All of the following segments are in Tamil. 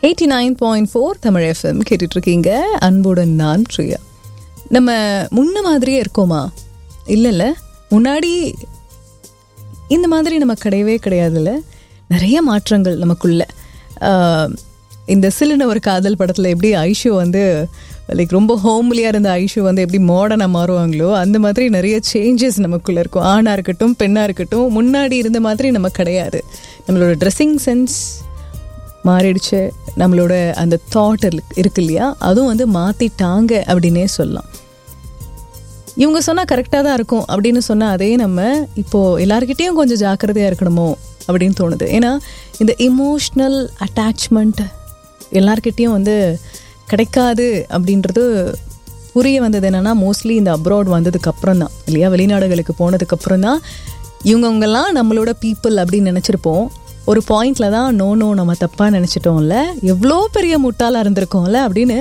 eighty nine point four Tamil FM கேட்டுட்ருக்கீங்க அன்புடன் நான் பிரியா நம்ம முன்ன மாதிரியே இருக்கோமா இல்லைல்ல முன்னாடி இந்த மாதிரி நம்ம கிடையவே கிடையாதுல்ல நிறைய மாற்றங்கள் நமக்குள்ள ஆஹ், இந்த சிலுன ஒரு காதல் படத்தில் எப்படி ஐஷு வந்து லைக் ரொம்ப ஹோம்லியாக இருந்த ஐஷு வந்து எப்படி மாடர்னாக மாறுவாங்களோ அந்த மாதிரி நிறைய சேஞ்சஸ் நமக்குள்ளே இருக்கும் ஆணாக இருக்கட்டும் பெண்ணாக இருக்கட்டும் முன்னாடி இருந்த மாதிரி நம்ம கிடையாது நம்மளோட ட்ரெஸ்ஸிங் சென்ஸ் மாறிடுச்சு நம்மளோட அந்த தாட் இருக்கு இல்லையா அதுவும் வந்து மாற்றிட்டாங்க அப்படின்னே சொல்லலாம் இவங்க சொன்னால் கரெக்டாக தான் இருக்கும் அப்படின்னு சொன்னால் அதே நம்ம இப்போது எல்லாருக்கிட்டேயும் கொஞ்சம் ஜாக்கிரதையாக இருக்கணுமோ அப்படின்னு தோணுது ஏன்னா இந்த இமோஷ்னல் அட்டாச்மெண்ட் எல்லார்கிட்டேயும் வந்து கிடைக்காது அப்படின்றது புரிய வந்தது என்னென்னா மோஸ்ட்லி இந்த அப்ராட் வந்ததுக்கு அப்புறம் தான் இல்லையா வெளிநாடுகளுக்கு போனதுக்கு அப்புறம் தான் இவங்கவங்கெல்லாம் நம்மளோட பீப்புள் அப்படின்னு நினச்சிருப்போம் ஒரு பாயிண்ட்ல தான் நோ நோ நம்ம தப்பாக நினச்சிட்டோம்ல எவ்வளோ பெரிய முட்டாளாக இருந்திருக்கோம்ல அப்படின்னு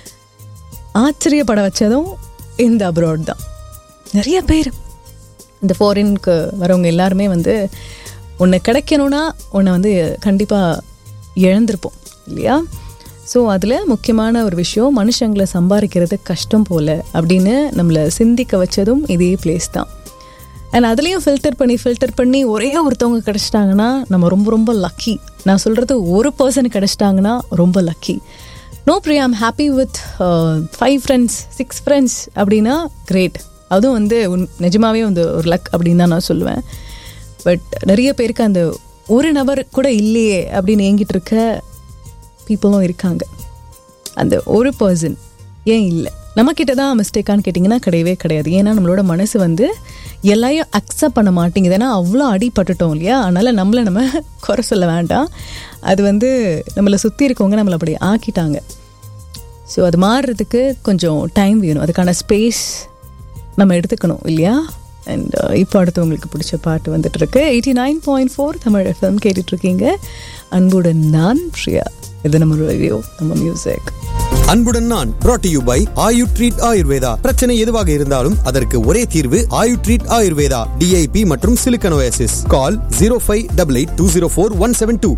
ஆச்சரியப்பட வச்சதும் இந்த அப்ராட் தான் நிறைய பேர் இந்த ஃபாரினுக்கு வரவங்க எல்லாருமே வந்து ஒன்று கிடைக்கணும்னா ஒன்று வந்து கண்டிப்பாக இழந்திருப்போம் இல்லையா ஸோ அதில் முக்கியமான ஒரு விஷயம் மனுஷங்களை சம்பாதிக்கிறது கஷ்டம் போல் அப்படின்னு நம்மளை சிந்திக்க வச்சதும் இதே பிளேஸ் தான் அண்ட் அதுலேயும் ஃபில்டர் பண்ணி ஃபில்டர் பண்ணி ஒரே ஒருத்தவங்க கிடச்சிட்டாங்கன்னா நம்ம ரொம்ப ரொம்ப லக்கி நான் சொல்கிறது ஒரு பர்சன் கிடச்சிட்டாங்கன்னா ரொம்ப lucky no Priya I'm happy with five friends six friends அப்படின்னா கிரேட் அதுவும் வந்து உன் நிஜமாவே வந்து ஒரு லக் அப்படின்னு தான் நான் சொல்லுவேன் பட் நிறைய பேருக்கு அந்த ஒரு நபர் கூட இல்லையே அப்படின்னு ஏங்கிட்டு இருக்க பீப்புளும் இருக்காங்க அந்த ஒரு பர்சன் ஏன் இல்லை நம்மக்கிட்ட தான் மிஸ்டேக்கான்னு கேட்டிங்கன்னா கிடையவே கிடையாது ஏன்னா நம்மளோட மனசு வந்து எல்லாரையும் அக்செப்ட் பண்ண மாட்டேங்குது ஏன்னா அவ்வளோ அடிபட்டுட்டோம் இல்லையா அதனால் நம்மளை நம்ம குறை சொல்ல வேண்டாம் அது வந்து நம்மளை சுற்றி இருக்கவங்க நம்மளை அப்படி ஆக்கிட்டாங்க ஸோ அது மாறுறதுக்கு கொஞ்சம் டைம் வேணும் அதுக்கான ஸ்பேஸ் நம்ம எடுத்துக்கணும் இல்லையா அண்ட் இப்போ அடுத்து உங்களுக்கு பிடிச்ச பாட்டு வந்துட்டு இருக்கு eighty nine point four Tamil FM கேட்டுட்டு இருக்கீங்க அன்புடன் நான் பிரியா இது நம்ம ரேடியோ நம்ம மியூசிக் அன்புடன் நான் brought to you by Ayu treat Ayurveda பிரச்சனை எதுவாக இருந்தாலும் அதற்கு ஒரே தீர்வு ஆயு ட்ரீட் ஆயுர்வேதா டிஐபி மற்றும் சிலிக்கனோசிஸ் call zero five double eight two zero four one seven two